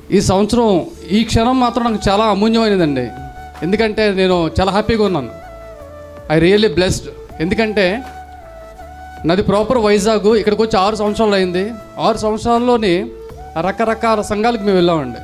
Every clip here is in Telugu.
ఈ సంవత్సరం ఈ క్షణం మాత్రం నాకు చాలా అమూల్యమైనదండి ఎందుకంటే నేను చాలా హ్యాపీగా ఉన్నాను ఐ రియల్లీ బ్లెస్డ్ ఎందుకంటే నాది ప్రాపర్ వైజాగ్ ఇక్కడికి వచ్చి ఆరు సంవత్సరాలు అయింది ఆరు సంవత్సరాల్లోని రకరకాల సంఘాలకు మేము వెళ్ళామండి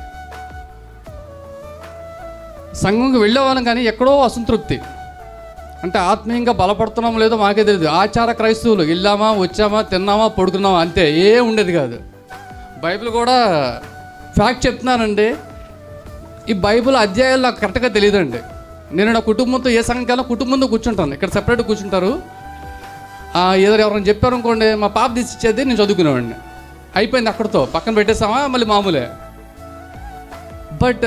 సంఘంకి వెళ్ళేవాళ్ళం కానీ ఎక్కడో అసంతృప్తి అంటే ఆత్మీయంగా బలపడుతున్నామో లేదో మాకే తెలియదు ఆచార క్రైస్తవులు వెళ్ళామా వచ్చామా తిన్నామా పడుకున్నామా అంతే ఏ ఉండేది కాదు బైబిల్ కూడా ఫ్యాక్ట్ చెప్తున్నానండి ఈ బైబిల్ అధ్యాయాలు నాకు కరెక్ట్గా తెలియదండి నేను నా కుటుంబంతో ఏ సంఘాల్లో కుటుంబంతో కూర్చుంటాను ఇక్కడ సెపరేట్గా కూర్చుంటారు ఆ, ఏదో ఎవరైనా చెప్పారు అనుకోండి మా పాప తీసి ఇచ్చేది నేను చదువుకునేవాడిని అయిపోయింది అక్కడితో పక్కన పెట్టేసామా మళ్ళీ మామూలే బట్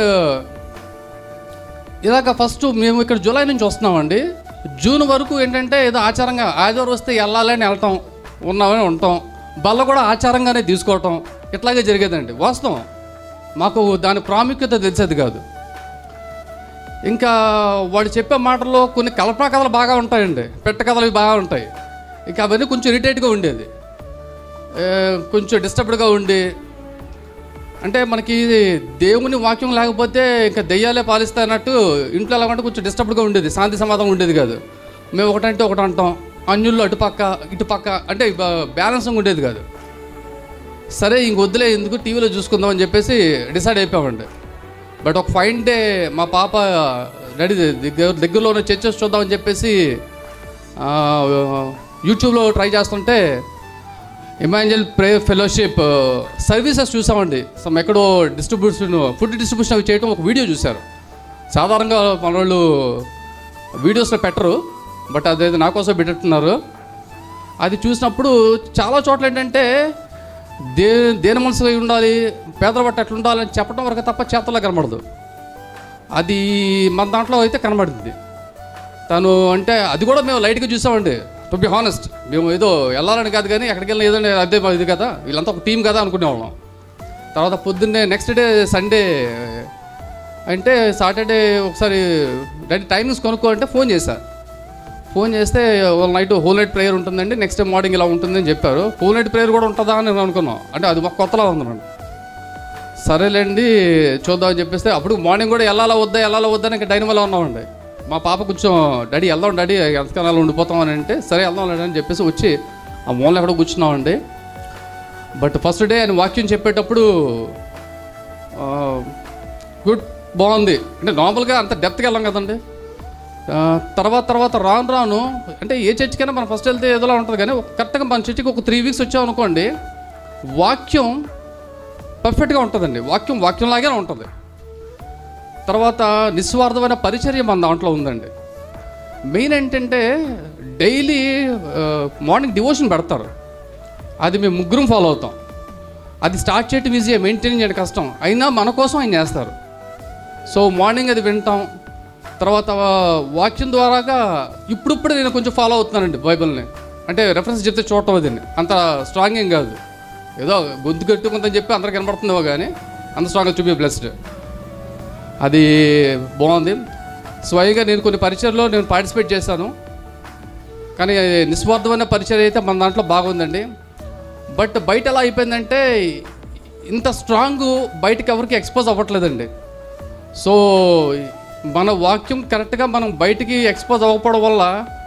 ఇలాగ ఫస్ట్ మేము ఇక్కడ జూలై నుంచి వస్తున్నామండి జూన్ వరకు ఏంటంటే ఏదో ఆచారంగా ఆదివారం వస్తే వెళ్ళాలని వెళ్తాం ఉన్నామని ఉంటాం బల్ల కూడా ఆచారంగానే తీసుకోవటం ఇట్లాగే జరిగేదండి వాస్తవం మాకు దాని ప్రాముఖ్యత తెలిసేది కాదు ఇంకా వాడు చెప్పే మాటల్లో కొన్ని కల్పనా కథలు బాగా ఉంటాయండి పెట్ట కథలు ఇవి బాగా ఉంటాయి ఇంకా అవన్నీ కొంచెం ఇరిటేట్గా ఉండేది ఏ, కొంచెం డిస్టర్బ్డ్గా ఉండి అంటే మనకి దేవుని వాక్యం లేకపోతే ఇంకా దెయ్యాలే పాలిస్తాయన్నట్టు ఇంట్లో ఎలా అంటే కొంచెం డిస్టర్బ్డ్గా ఉండేది శాంతి సమాధానం ఉండేది కాదు మేము ఒకటంటే ఒకటి అంటాం అన్యుల్లో అటుపక్క ఇటుపక్క అంటే బ్యాలెన్సింగ్ ఉండేది కాదు సరే ఇంక వద్దులే ఎందుకు టీవీలో చూసుకుందాం అని చెప్పేసి డిసైడ్ అయిపోయామండి బట్ ఒక ఫైన్ డే మా పాప రెడీ దగ్గర దగ్గరలో ఉన్న చర్చెస్ చూద్దామని చెప్పేసి ఆ, యూట్యూబ్లో ట్రై చేస్తుంటే ఇమాంజల్ ప్రే ఫెలోషిప్ సర్వీసెస్ చూసామండి సమ్ ఎక్కడో డిస్ట్రిబ్యూషన్ ఫుడ్ డిస్ట్రిబ్యూషన్ అవి చేయడం ఒక వీడియో చూశారు సాధారణంగా మన వాళ్ళు వీడియోస్లో పెట్టరు బట్ అదేదో నా కోసం పెట్టేట్టున్నారు అది చూసినప్పుడు చాలా చోట్ల ఏంటంటే దే దేని మనసు అయి ఉండాలి పేదల ఎట్లా ఉండాలి అని చెప్పడం వరకు తప్ప చేతల్లో కనబడదు అది మన దాంట్లో అయితే కనబడింది తను అంటే అది కూడా మేము లైట్గా చూసామండి టు బి హానెస్ట్ మేము ఏదో వెళ్ళాలని కాదు కానీ ఎక్కడికి వెళ్ళినా ఏదో అదే ఇది కదా వీళ్ళంతా ఒక టీం కదా అనుకునేవాళ్ళం తర్వాత పొద్దున్నే నెక్స్ట్ డే సండే అంటే సాటర్డే ఒకసారి డాడీ టైమింగ్స్ కొనుక్కో అంటే ఫోన్ చేశా ఫోన్ చేస్తే వాళ్ళ నైట్ హోల్ నైట్ ప్రేయర్ ఉంటుందండి నెక్స్ట్ డే మార్నింగ్ ఇలా ఉంటుందని చెప్పారు హోల్ నైట్ ప్రేయర్ కూడా ఉంటుందా అని నేను అనుకున్నాం అంటే అది మాకు కొత్తలా ఉందండి సరేలేండి చూద్దామని చెప్పేస్తే అప్పుడు మార్నింగ్ కూడా వెళ్ళాలా వద్దా వెళ్ళాలా వద్దా అని ఇంకా డైనమలో ఉన్నామండి మా పాప కొంచెం డాడీ వెళ్దాం డాడీ ఎంతకాలం ఉండిపోతాం అని అంటే సరే వెళ్దాం లేండి అని చెప్పేసి వచ్చి ఆ మూలలో ఎక్కడో కూర్చున్నామండి బట్ ఫస్ట్ డే ఆయన వాక్యం చెప్పేటప్పుడు గుడ్ బాగుంది అంటే నార్మల్గా అంత డెప్త్గా వెళ్ళాం కదండి ఆ, తర్వాత తర్వాత రాను రాను అంటే ఏ చర్చికైనా మనం ఫస్ట్ వెళ్తే ఏదోలా ఉంటుంది కానీ ఒక- కరెక్ట్గా మన చర్చికి ఒక త్రీ వీక్స్ వచ్చామనుకోండి వాక్యం పర్ఫెక్ట్గా ఉంటుందండి వాక్యం వాక్యంలాగే ఉంటుంది తర్వాత నిస్వార్థమైన పరిచర్య మన దాంట్లో ఉందండి మెయిన్ ఏంటంటే డైలీ మార్నింగ్ డివోషన్ పెడతారు అది మేము ముగ్గురం ఫాలో అవుతాం అది స్టార్ట్ చేయటం ఈజీ మెయింటైన్ చేయడం కష్టం అయినా మన కోసం ఆయన చేస్తారు సో మార్నింగ్ అది వింటాం తర్వాత వాక్యం ద్వారాగా ఇప్పుడిప్పుడు నేను కొంచెం ఫాలో అవుతున్నానండి బైబిల్ని అంటే రెఫరెన్స్ చెప్తే చూడటం అది అంత స్ట్రాంగ్ ఏం కాదు ఏదో గొంతు కట్టుకుందని చెప్పి అందరికి కనబడుతుందేమో కానీ అంత స్ట్రాంగ్ టు బి బ్లెస్డ్ అది బాగుంది స్వయంగా నేను కొన్ని పరిచయలో నేను పార్టిసిపేట్ చేశాను కానీ నిస్వార్థమైన పరిచయం అయితే మన దాంట్లో బాగుందండి బట్ బయట ఎలా అయిపోయిందంటే ఇంత స్ట్రాంగ్ బయటకు ఎవరికి ఎక్స్పోజ్ అవ్వట్లేదండి సో మన వాక్యం కరెక్ట్గా మనం బయటికి ఎక్స్పోజ్ అవ్వకపోవడం వల్ల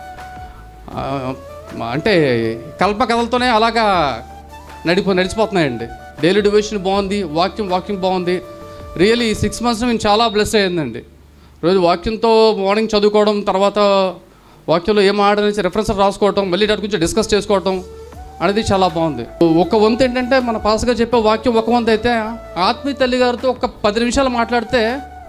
ఆ, అంటే కల్ప కథలతోనే అలాగా నడిపో నడిచిపోతున్నాయండి డైలీ డివోషన్ బాగుంది వాక్యం వాక్యం బాగుంది రియల్లీ సిక్స్ మంత్స్ నేను చాలా బ్లెస్ అయ్యిందండి రోజు వాక్యంతో మార్నింగ్ చదువుకోవడం తర్వాత వాక్యంలో ఏం ఆడనేసి రెఫరెన్స్ రాసుకోవటం మళ్ళీ దాని గురించి డిస్కస్ చేసుకోవటం అనేది చాలా బాగుంది ఒక వంతు ఏంటంటే మన పాస్గా చెప్పే వాక్యం ఒక వంతు అయితే ఆత్మీయ తల్లి గారితో ఒక పది నిమిషాలు మాట్లాడితే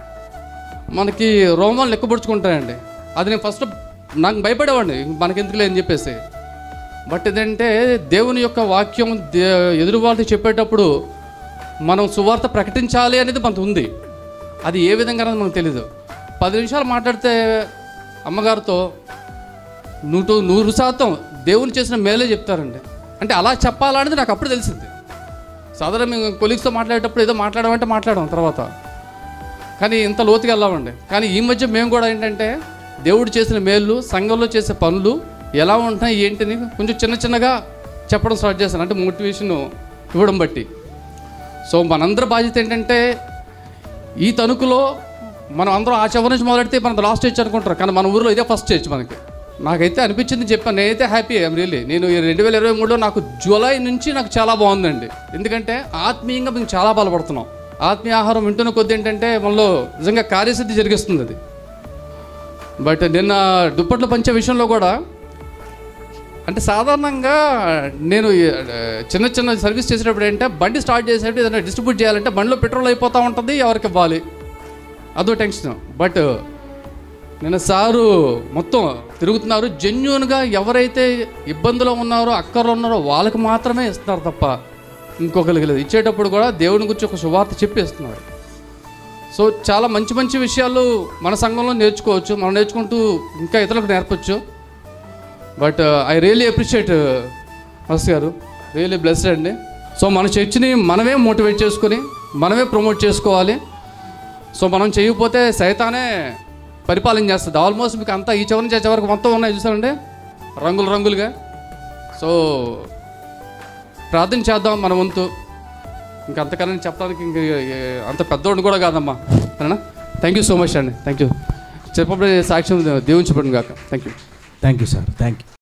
మనకి రోమాలు లెక్కపరుచుకుంటాయండి అది నేను ఫస్ట్ నాకు భయపడేవాడిని మనకి ఎందుకులే అని చెప్పేసి బట్ ఇదంటే దేవుని యొక్క వాక్యం దే ఎదురు వాళ్ళకి చెప్పేటప్పుడు మనం సువార్త ప్రకటించాలి అనేది మనకు ఉంది అది ఏ విధంగా అనేది మనకు తెలీదు పది నిమిషాలు మాట్లాడితే అమ్మగారితో నూటు నూరు శాతం దేవుని చేసిన మేలే చెప్తారండి అంటే అలా చెప్పాలనేది నాకు అప్పుడు తెలిసింది సాధారణ మేము కొలీగ్స్తో మాట్లాడేటప్పుడు ఏదో మాట్లాడమంటే మాట్లాడాం తర్వాత కానీ ఇంత లోతుగా వెళ్ళామండి కానీ ఈ మధ్య మేము కూడా ఏంటంటే దేవుడు చేసిన మేళ్ళు సంఘంలో చేసే పనులు ఎలా ఉంటున్నాయి ఏంటిని కొంచెం చిన్న చిన్నగా చెప్పడం స్టార్ట్ చేశాను అంటే మోటివేషన్ ఇవ్వడం బట్టి సో మనందరి బాధ్యత ఏంటంటే ఈ తణుకులో మనం అందరం ఆ చివరి నుంచి మొదలెడితే మన లాస్ట్ స్టేజ్ అనుకుంటారు కానీ మన ఊరిలో ఇదే ఫస్ట్ స్టేజ్ మనకి నాకైతే అనిపించింది చెప్పాను నేనైతే హ్యాపీ ఐమ్ రియల్లీ నేను ఈ రెండు వేల ఇరవై మూడులో నాకు జూలై నుంచి నాకు చాలా బాగుందండి ఎందుకంటే ఆత్మీయంగా మేము చాలా బలపడుతున్నాం ఆత్మీయ ఆహారం వింటున్న కొద్ది ఏంటంటే మనలో నిజంగా కార్యసిద్ధి జరిగిస్తుంది అది బట్ నిన్న దుప్పట్లు పంచే విషయంలో కూడా అంటే సాధారణంగా నేను ఈ, ఆ, చిన్న చిన్న సర్వీస్ చేసేటప్పుడు ఏంటంటే బండి స్టార్ట్ చేసేటప్పుడు ఏదైనా డిస్ట్రిబ్యూట్ చేయాలంటే బండిలో పెట్రోల్ అయిపోతూ ఉంటుంది ఎవరికి ఇవ్వాలి అదో టెన్షన్ బట్ నేను సారు మొత్తం తిరుగుతున్నారు జెన్యున్గా ఎవరైతే ఇబ్బందులో ఉన్నారో అక్కర్లో ఉన్నారో వాళ్ళకి మాత్రమే ఇస్తున్నారు తప్ప ఇంకొకరికి లేదు ఇచ్చేటప్పుడు కూడా దేవుని గురించి ఒక శుభార్త చెప్పి ఇస్తున్నారు సో చాలా మంచి మంచి విషయాలు మన సంఘంలో నేర్చుకోవచ్చు మనం నేర్చుకుంటూ ఇంకా ఇతరులకు నేర్పచ్చు బట్ ఐ రియలీ అప్రిషియేట్ మస్ గారు రియలీ బ్లెస్డ్ అండి సో మన చర్చిని మనమే మోటివేట్ చేసుకొని మనమే ప్రమోట్ చేసుకోవాలి సో మనం చేయకపోతే సైతానే పరిపాలన చేస్తుంది ఆల్మోస్ట్ మీకు అంతా ఈ చివరి నుంచి ఆ చివరికి మొత్తం ఉన్నాయి చూసారండి రంగులు రంగులుగా సో ప్రార్థన చేద్దాం మన వంతు ఇంకా అంతకన్నా చెప్పడానికి ఇంక ఏ- అంత పెద్దోడిని కూడా కాదమ్మా సరేనా థ్యాంక్ యూ సో మచ్ అండి థ్యాంక్ యూ చెప్పబడే సాక్ష్యం దీవించబడిన కాక thank you thank you sir thank you